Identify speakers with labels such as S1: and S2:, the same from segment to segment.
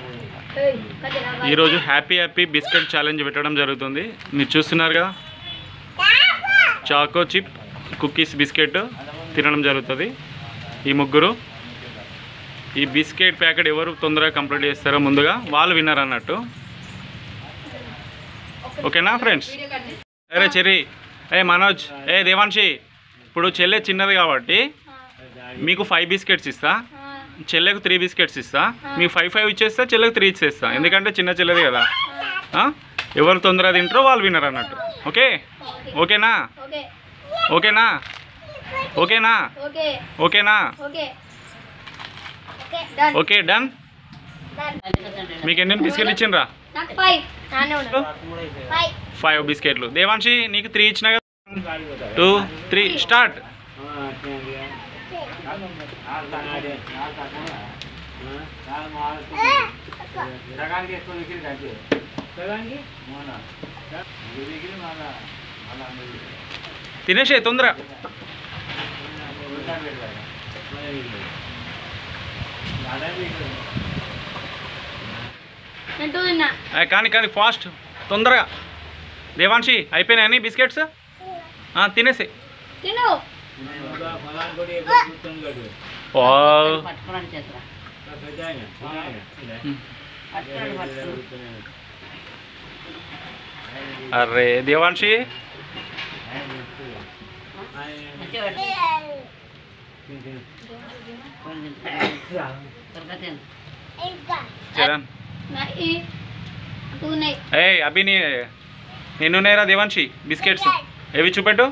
S1: ఈరోజు happy happy biscuit challenge పెట్టడం జరుగుతుంది మీరు చూస్తున్నారు కదా చాకో చిప్ కుకీస్ బిస్కెట్ తినడం జరుగుతుంది ఈ ముగ్గురు ఈ బిస్కెట్ ప్యాకెట్ ఎవరు తొందరగా కంప్లీట్ చేస్తారో ముందుగా వాళ్ళు విన్నారు అన్నట్టు ఓకేనా ఫ్రెండ్స్ అరే చెర్రీ ఏ మనోజ్ ఏ దేవాన్షి ఇప్పుడు చెల్లె చిన్నది కాబట్టి మీకు ఫైవ్ బిస్కెట్స్ ఇస్తా చెల్లెకు త్రీ బిస్కెట్స్ ఇస్తా మీకు ఫైవ్ ఫైవ్ ఇచ్చేస్తా చెల్లెకు త్రీ ఇచ్చేస్తా ఎందుకంటే చిన్న చెల్లెది కదా ఆ? ఎవరు తొందరగా తింటారో వాళ్ళు వినరు అన్నట్టు ఓకే ఓకేనా
S2: ఓకే
S1: ఓకేనా ఓకేనా
S2: ఓకే
S1: ఓకేనా
S2: okay okay done
S1: okay done
S2: done
S1: మీకు ఎన్ని బిస్కెట్లు ఇచ్చిండ్రా
S2: నాకు ఫైవ్ నానే ఉన్నా ఫైవ్
S1: ఫైవ్ బిస్కెట్లు దేవాన్షి నీకు త్రీ ఇచ్చిన కదా టూ త్రీ స్టార్ట్ తినేసే తొందర
S2: నేను టూ తిన్నా
S1: ఆ, కానీ కానీ ఫాస్ట్ తొందరగా దేవాన్షి అయిపోయినాయని బిస్కెట్స్ ఆ, తినేసి
S2: తిను
S1: ఓ
S3: పట్టుకోండి చేతురా పట్టుకోండి పట్టుకోండి
S1: అరే దేవాన్షి
S3: మంచిగా పట్టు. కొంచెం త్వరగా తిను.
S1: చరణ్
S2: నా ఈ టూ ఉన్నాయి
S1: ఏ అభి నీ నేనున్నాయిరా దేవాన్షి బిస్కెట్స్ ఏవి చూపెట్టు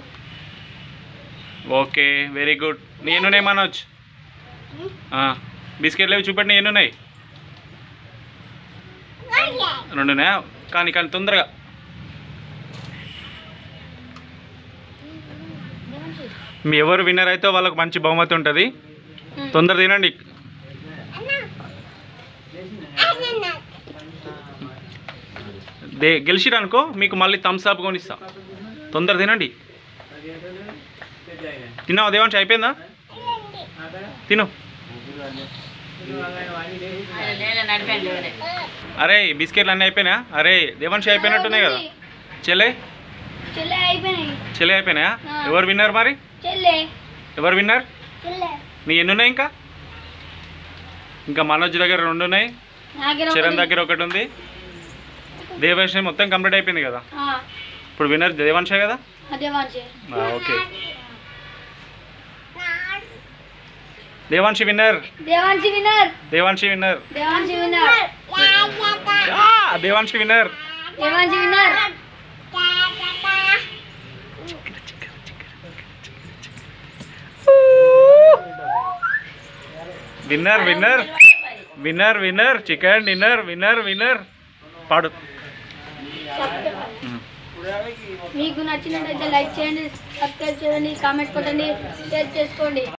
S1: ఓకే వెరీ గుడ్ నేనున్నాయి మనోజ్ ఆ, బిస్కెట్లు ఏవి చూపెట్టు నేనున్నాయి రెండున్నాయా కానీ కానీ తొందరగా మీ ఎవరు విన్నర్ అయితే వాళ్ళకి మంచి బహుమతి ఉంటుంది తొందర తినండి దే గెలిచిరనుకో మీకు మళ్ళీ థమ్స్ అప్ కొనిస్తా తొందర తినండి తిన్నావా దేవాంశ అయిపోయిందా తిను
S3: ఆయన లేలే నడిపాను లేవలే
S1: అరే బిస్కెట్లు అన్నీ అయిపోయినాయా అరే దేవాంశ అయిపోయినట్టున్నాయి కదా చెల్లె
S2: చెల్లె అయిపోయినాయి
S1: చెల్లె అయిపోయినాయా
S2: ఆ.
S1: ఎవరు విన్నర్ మరి
S2: చెల్లె
S1: ఎవరు విన్నర్
S2: చెల్లె
S1: నీ ఎన్ని ఉన్నాయి ఇంకా ఇంకా మనోజ్ దగ్గర రెండు ఉన్నాయి
S2: నాకే
S1: చరణ్ దగ్గర ఒకటి ఉంది దేవాంశ మొత్తం కంప్లీట్ అయిపోయింది కదా
S2: ఆ,
S1: ఇప్పుడు విన్నర్ దేవాంశ కదా
S2: అదే మంచి
S1: ఆ, okay Devanshi winner
S2: Devanshi winner
S1: Devanshi winner
S2: Devanshi winner
S1: ఆ, Devanshi winner
S2: Devanshi winner
S1: winner winner winner winner chicken dinner winner winner పాడు ఉమ్.
S2: మీకు నచ్చినట్టయితే లైక్ చేయండి సబ్స్క్రైబ్ చేయండి కామెంట్ కొట్టండి షేర్ చేసుకోండి